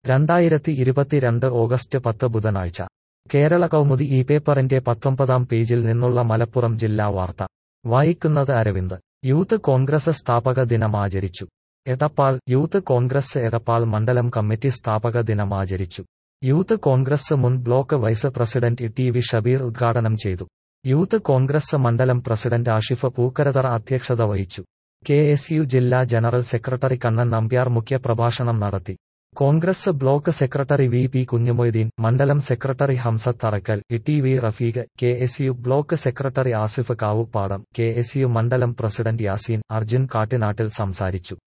രണ്ടായിരത്തി ഇരുപത്തിരണ്ട് ഓഗസ്റ്റ് പത്ത് ബുധനാഴ്ച കേരള കൗമുദി ഈ പേപ്പറിന്റെ പത്തൊമ്പതാം പേജിൽ നിന്നുള്ള മലപ്പുറം ജില്ലാ വാർത്ത വായിക്കുന്നത് അരവിന്ദ് യൂത്ത് കോൺഗ്രസ് സ്ഥാപക ദിനം ആചരിച്ചു എടപ്പാൾ യൂത്ത് കോൺഗ്രസ് എടപ്പാൾ മണ്ഡലം കമ്മിറ്റി സ്ഥാപക ദിനം ആചരിച്ചു യൂത്ത് കോൺഗ്രസ് മുൻ block vice president T V Shabeer ഉദ്ഘാടനം ചെയ്തു യൂത്ത് കോൺഗ്രസ് മണ്ഡലം പ്രസിഡന്റ് ആഷിഫ് പൂക്കരതറ അധ്യക്ഷത വഹിച്ചു കെ എസ് യു ജില്ലാ ജനറൽ സെക്രട്ടറി കണ്ണൻ നമ്പ്യാർ മുഖ്യപ്രഭാഷണം നടത്തി Congress block secretary V P Kunjumoideen മണ്ഡലം secretary Hamsath Tharakkal T V Rafeeq K S U block secretary Asif Kavuppadam K S U മണ്ഡലം പ്രസിഡന്റ് യാസീൻ അർജുൻ കാട്ടിനാട്ടിൽ സംസാരിച്ചു